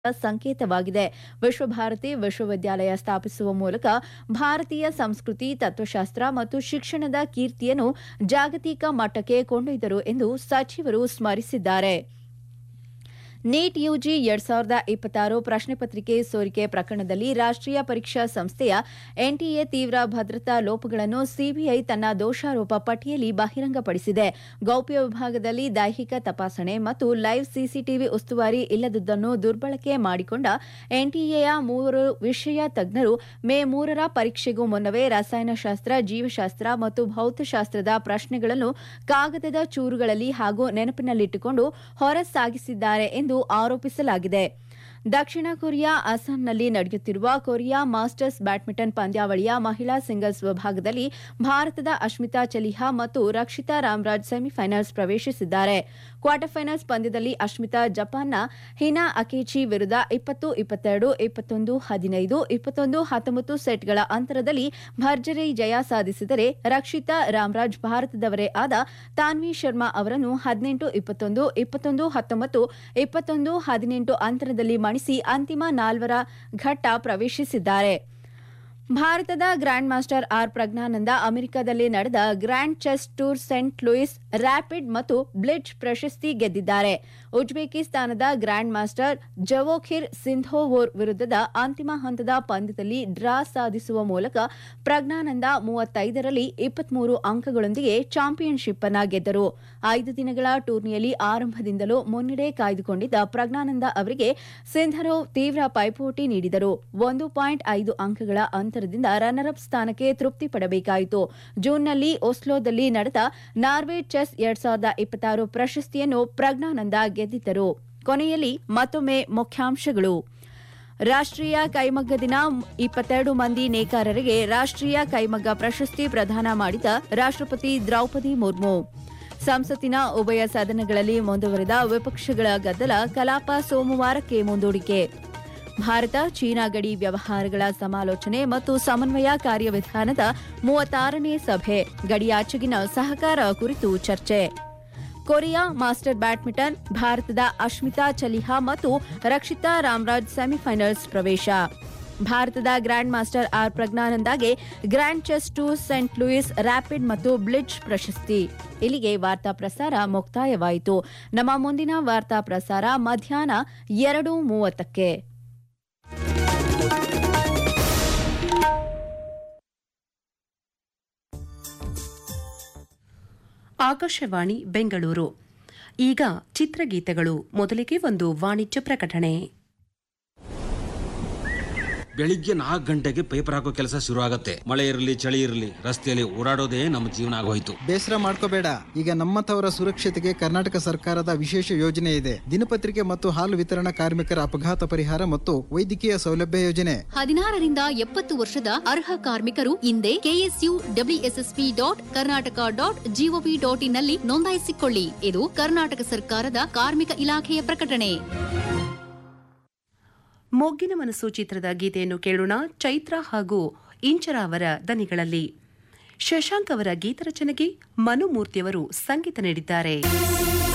ಸಂಕೇತವಾಗಿದೆ ವಿಶ್ವಭಾರತಿ ವಿಶ್ವವಿದ್ಯಾಲಯ ಸ್ಥಾಪಿಸುವ ಮೂಲಕ ಭಾರತೀಯ ಸಂಸ್ಕೃತಿ ತತ್ವಶಾಸ್ತ್ರ ಮತ್ತು ಶಿಕ್ಷಣದ ಕೀರ್ತಿಯನ್ನು ಜಾಗತಿಕ ಮಟ್ಟಕ್ಕೆ ಕೊಂಡೊಯ್ದರು ಎಂದು ಸಚಿವರು ಸ್ಮರಿಸಿದ್ದಾರೆ ನೀಟ್ ಯುಜಿ ಎರಡ್ ಸಾವಿರದ ಇಪ್ಪತ್ತಾರು ಪ್ರಶ್ನೆ ಪತ್ರಿಕೆ ಸೋರಿಕೆ ಪ್ರಕರಣದಲ್ಲಿ ರಾಷ್ಟ್ರೀಯ ಪರೀಕ್ಷಾ ಸಂಸ್ಥೆಯ ಎನ್ಟಿಎ ತೀವ್ರ ಭದ್ರತಾ ಲೋಪಗಳನ್ನು ಸಿಬಿಐ ತನ್ನ ದೋಷಾರೋಪ ಪಟ್ಟಿಯಲ್ಲಿ ಬಹಿರಂಗಪಡಿಸಿದೆ ಗೌಪ್ಯ ವಿಭಾಗದಲ್ಲಿ ದೈಹಿಕ ತಪಾಸಣೆ ಮತ್ತು ಲೈವ್ ಸಿಸಿಟಿವಿ ಉಸ್ತುವಾರಿ ಇಲ್ಲದುದನ್ನು ದುರ್ಬಳಕೆ ಮಾಡಿಕೊಂಡ ಎನ್ಟಿಎಯ ಮೂವರು ವಿಷಯ ತಜ್ಞರು ಮೇ ಮೂರರ ಪರೀಕ್ಷೆಗೂ ಮುನ್ನವೇ ರಸಾಯನಶಾಸ್ತ್ರ ಜೀವಶಾಸ್ತ್ರ ಮತ್ತು ಭೌತಶಾಸ್ತ್ರದ ಪ್ರಶ್ನೆಗಳನ್ನು ಕಾಗದದ ಚೂರುಗಳಲ್ಲಿ ಹಾಗೂ ನೆನಪಿನಲ್ಲಿಟ್ಟುಕೊಂಡು ಹೊರಸಾಗಿಸಿದ್ದಾರೆ ಎಂದು ಆರೋಪಿಸಲಾಗಿದೆ ದಕ್ಷಿಣ ಕೊರಿಯಾ ಅಸ್ಸಾಂನಲ್ಲಿ ನಡೆಯುತ್ತಿರುವ ಕೊರಿಯಾ ಮಾಸ್ಟರ್ಸ್ ಬ್ಯಾಡ್ಮಿಂಟನ್ ಪಂದ್ಯಾವಳಿಯ ಮಹಿಳಾ ಸಿಂಗಲ್ಸ್ ವಿಭಾಗದಲ್ಲಿ ಭಾರತದ ಅಶ್ಮಿತಾ ಚಲಿಹಾ ಮತ್ತು ರಕ್ಷಿತಾ ರಾಮ್ರಾಜ್ ಸೆಮಿಫೈನಲ್ಸ್ ಪ್ರವೇಶಿಸಿದ್ದಾರೆ ಕ್ವಾರ್ಟರ್ ಫೈನಲ್ಸ್ ಪಂದ್ಯದಲ್ಲಿ ಅಶ್ಮಿತಾ ಜಪಾನ್ನ ಹಿನಾ ಅಕೇಚಿ ವಿರುದ್ಧ ಇಪ್ಪತ್ತು ಇಪ್ಪತ್ತೆರಡು ಇಪ್ಪತ್ತೊಂದು ಹದಿನೈದು ಇಪ್ಪತ್ತೊಂದು ಹತ್ತೊಂಬತ್ತು ಸೆಟ್ಗಳ ಅಂತರದಲ್ಲಿ ಭರ್ಜರಿ ಜಯ ಸಾಧಿಸಿದರೆ ರಕ್ಷಿತಾ ರಾಮ್ರಾಜ್ ಭಾರತದವರೇ ಆದ ತಾನ್ವಿ ಶರ್ಮಾ ಅವರನ್ನು ಹದಿನೆಂಟು ಇಪ್ಪತ್ತೊಂದು ಇಪ್ಪತ್ತೊಂದು ಹತ್ತೊಂಬತ್ತು ಇಪ್ಪತ್ತೊಂದು ಹದಿನೆಂಟು ಅಂತರದಲ್ಲಿ ಮಣಿಸಿ ಅಂತಿಮ ನಾಲ್ವರ ಘಟ್ಟ ಪ್ರವೇಶಿಸಿದ್ದಾರೆ ಭಾರತದ ಗ್ರ್ಯಾಂಡ್ ಮಾಸ್ಟರ್ ಆರ್ ಪ್ರಜ್ಞಾನಂದ ಅಮೆರಿಕದಲ್ಲಿ ನಡೆದ grand chess tour Saint Louis rapid ಮತ್ತು ಬ್ಲಿಡ್ಜ್ ಪ್ರಶಸ್ತಿ ಗೆದ್ದಿದ್ದಾರೆ ಉಜ್ಬೇಕಿಸ್ತಾನದ ಗ್ರ್ಯಾಂಡ್ ಮಾಸ್ಟರ್ ಜವೋಖಿರ್ ಸಿಂಧೋವೋರ್ ವಿರುದ್ಧದ ಅಂತಿಮ ಹಂತದ ಪಂದ್ಯದಲ್ಲಿ ಡ್ರಾ ಸಾಧಿಸುವ ಮೂಲಕ ಪ್ರಜ್ಞಾನಂದ ಮೂವತ್ತೈದರಲ್ಲಿ ಇಪ್ಪತ್ಮೂರು ಅಂಕಗಳೊಂದಿಗೆ ಚಾಂಪಿಯನ್ಶಿಪ್ ಅನ್ನ ಗೆದ್ದರು ಐದು ದಿನಗಳ ಟೂರ್ನಿಯಲ್ಲಿ ಆರಂಭದಿಂದಲೂ ಮುನ್ನಡೆ ಕಾಯ್ದುಕೊಂಡಿದ್ದ ಪ್ರಜ್ಞಾನಂದ ಅವರಿಗೆ ಸಿಂಧರೋವ್ ತೀವ್ರ ಪೈಪೋಟಿ ನೀಡಿದರು ಒಂದು ಪಾಯಿಂಟ್ ಐದು ಅಂಕಗಳ ಅಂತರದಿಂದ ರನ್ನರ್ ಅಪ್ ಸ್ಥಾನಕ್ಕೆ ತೃಪ್ತಿ ಪಡಬೇಕಾಯಿತು ಜೂನ್ನಲ್ಲಿ ಒಸ್ಲೋದಲ್ಲಿ ನಡೆದ ನಾರ್ವೆ ಚೆಸ್ ಎರಡ್ ಸಾವಿರದ ಇಪ್ಪತ್ತಾರು ಪ್ರಶಸ್ತಿಯನ್ನು ಪ್ರಜ್ಞಾನಂದ ಗೆದ್ದಿದ್ದರು ಕೊನೆಯಲ್ಲಿ ಮತ್ತೊಮ್ಮೆ ಮುಖ್ಯಾಂಶಗಳು ರಾಷ್ಟ್ರೀಯ ಕೈಮಗ್ಗ ದಿನ ಇಪ್ಪತ್ತೆರಡು ಮಂದಿ ನೇಕಾರರಿಗೆ ರಾಷ್ಟ್ರೀಯ ಕೈಮಗ್ಗ ಪ್ರಶಸ್ತಿ ಪ್ರದಾನ ಮಾಡಿದ ರಾಷ್ಟ್ರಪತಿ ದ್ರೌಪದಿ ಮುರ್ಮು ಸಂಸತ್ತಿನ ಉಭಯ ಸದನಗಳಲ್ಲಿ ಮುಂದುವರೆದ ವಿಪಕ್ಷಗಳ ಗದ್ದಲ ಕಲಾಪ ಸೋಮವಾರಕ್ಕೆ ಮುಂದೂಡಿಕೆ ಭಾರತ ಚೀನಾ ಗಡಿ ವ್ಯವಹಾರಗಳ ಸಮಾಲೋಚನೆ ಮತ್ತು ಸಮನ್ವಯ ಕಾರ್ಯವಿಧಾನದ ಮೂವತ್ತಾರನೇ ಸಭೆ ಗಡಿಯಾಚೆಗಿನ ಸಹಕಾರ ಕುರಿತು ಚರ್ಚೆ ಕೊರಿಯಾ ಮಾಸ್ಟರ್ ಬ್ಯಾಡ್ಮಿಂಟನ್ ಭಾರತದ ಅಶ್ಮಿತಾ ಚಲಿಹಾ ಮತ್ತು ರಕ್ಷಿತಾ ರಾಮ್ರಾಜ್ ಸೆಮಿಫೈನಲ್ಸ್ ಪ್ರವೇಶ ಭಾರತದ ಗ್ರ್ಯಾಂಡ್ ಮಾಸ್ಟರ್ ಆರ್ ಪ್ರಜ್ಞಾನಂದಾಗೆ grand chess tour Saint Louis rapid ಮತ್ತು ಬ್ಲಿಡ್ಜ್ ಪ್ರಶಸ್ತಿ ಇಲ್ಲಿಗೆ ವಾರ್ತಾ ಪ್ರಸಾರ ಮುಕ್ತಾಯವಾಯಿತು ನಮ್ಮ ಮುಂದಿನ ವಾರ್ತಾ ಪ್ರಸಾರ ಮಧ್ಯಾಹ್ನ ಎರಡು ಮೂವತ್ತಕ್ಕೆ ಆಕಾಶವಾಣಿ ಬೆಂಗಳೂರು ಈಗ ಚಿತ್ರಗೀತೆಗಳು ಮೊದಲಿಗೆ ಒಂದು ವಾಣಿಜ್ಯ ಪ್ರಕಟಣೆ ಬೆಳಿಗ್ಗೆ ನಾಲ್ಕು ಗಂಟೆಗೆ ಪೇಪರ್ ಹಾಕೋ ಕೆಲಸ ಶುರು ಆಗತ್ತೆ ಮಳೆ ಇರಲಿ ಚಳಿ ಇರಲಿ ರಸ್ತೆಯಲ್ಲಿ ಓಡಾಡೋದೇ ನಮ್ಮ ಜೀವನ ಆಗೋಯ್ತು ಬೇಸರ ಮಾಡ್ಕೋಬೇಡ ಈಗ ನಮ್ಮಂಥವರ ಸುರಕ್ಷತೆಗೆ ಕರ್ನಾಟಕ ಸರ್ಕಾರದ ವಿಶೇಷ ಯೋಜನೆ ಇದೆ ದಿನಪತ್ರಿಕೆ ಮತ್ತು ಹಾಲು ವಿತರಣಾ ಕಾರ್ಮಿಕರ ಅಪಘಾತ ಪರಿಹಾರ ಮತ್ತು ವೈದ್ಯಕೀಯ ಸೌಲಭ್ಯ ಯೋಜನೆ ಹದಿನಾರರಿಂದ ಎಪ್ಪತ್ತು ವರ್ಷದ ಅರ್ಹ ಕಾರ್ಮಿಕರು ಹಿಂದೆ KSU WSSP dot Karnataka dot GOV dot ಇನ್ನಲ್ಲಿ ನೋಂದಾಯಿಸಿಕೊಳ್ಳಿ ಇದು ಕರ್ನಾಟಕ ಸರ್ಕಾರದ ಕಾರ್ಮಿಕ ಇಲಾಖೆಯ ಪ್ರಕಟಣೆ ಮೊಗ್ಗಿನ ಮನಸ್ಸು ಚಿತ್ರದ ಗೀತೆಯನ್ನು ಕೇಳೋಣ ಚೈತ್ರ ಹಾಗೂ ಇಂಚರ ಅವರ ದನಿಗಳಲ್ಲಿ ಶಶಾಂಕ್ ಅವರ ಗೀತರಚನೆಗೆ ಮನುಮೂರ್ತಿಯವರು ಸಂಗೀತ ನೀಡಿದ್ದಾರೆ